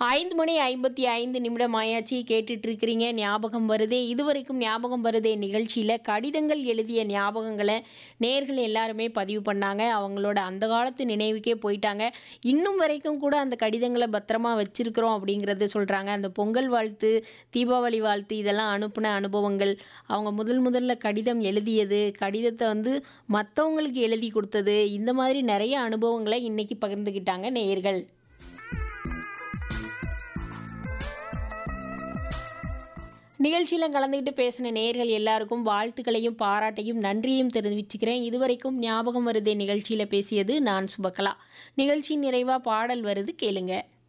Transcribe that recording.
ஐந்து மணி ஐம்பத்தி ஐந்து நிமிடம் ஆயாச்சு கேட்டுட்டு இருக்கிறீங்க ஞாபகம் வருதே இதுவரைக்கும் ஞாபகம் வருதே நிகழ்ச்சியில் கடிதங்கள் எழுதிய ஞாபகங்களை நேர்கள் எல்லாருமே பதிவு பண்ணாங்க அவங்களோட அந்த காலத்து நினைவுக்கே போயிட்டாங்க இன்னும் வரைக்கும் கூட அந்த கடிதங்களை பத்திரமா வச்சிருக்கிறோம் அப்படிங்கிறது சொல்கிறாங்க அந்த பொங்கல் வாழ்த்து தீபாவளி வாழ்த்து இதெல்லாம் அனுப்பின அனுபவங்கள் அவங்க முதல் முதல்ல கடிதம் எழுதியது கடிதத்தை வந்து மற்றவங்களுக்கு எழுதி கொடுத்தது இந்த மாதிரி நிறைய அனுபவங்களை இன்னைக்கு பகிர்ந்துக்கிட்டாங்க நேயர்கள் நிகழ்ச்சியில் கலந்துக்கிட்டு பேசின நேயர்கள் எல்லாருக்கும் வாழ்த்துக்களையும் பாராட்டையும் நன்றியையும் தெரிவிச்சுக்கிறேன் இதுவரைக்கும் ஞாபகம் வருதே நிகழ்ச்சியில் பேசியது நான் சுபகலா நிகழ்ச்சியின் நிறைவாக பாடல் வருது கேளுங்க